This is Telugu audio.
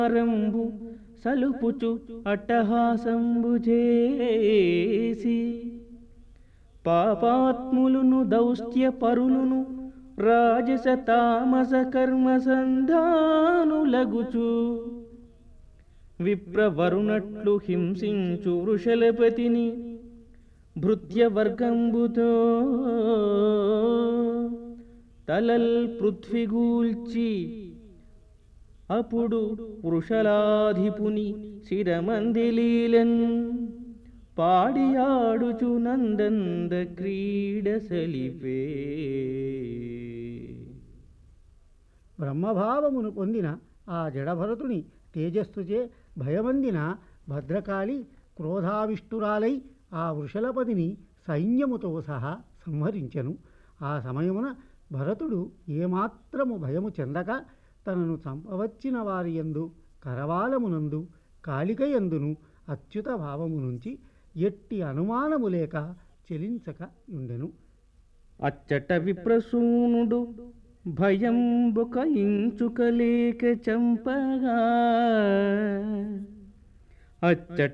రంబు సలుపుచు అట్టహాసంబు చేసి పాపాత్ములును దౌష్ట్య పరులును రాజస తామస కర్మ సంధానులగుచు విప్రవరునట్లు హింసించు వృషలపతిని భృత్యవర్గంబుతో తలల్ పృథ్విగూల్చి అప్పుడు వృషలాధిపుని శిరమందిలీలన్ పాడియాడుచు నందంద క్రీడ సలిపే బ్రహ్మభావమును పొందిన ఆ జడభరతుని తేజస్సుచే భయమందిన భద్రకాళి క్రోధావిష్టురాలై ఆ వృషలపతిని సైన్యముతో సహా సంహరించెను ఆ సమయమున భరతుడు ఏమాత్రము భయము చెందక తనను చంపవచ్చిన వారి యందు కరవాలమునందు కాళికయందును అచ్యుత భావము నుంచి ఎట్టి అనుమానము లేక చెలించక ఉండెను అచ్చట విప్రసూనుడు భయంబుక ఇంచుకలేక చంపగా అచ్చట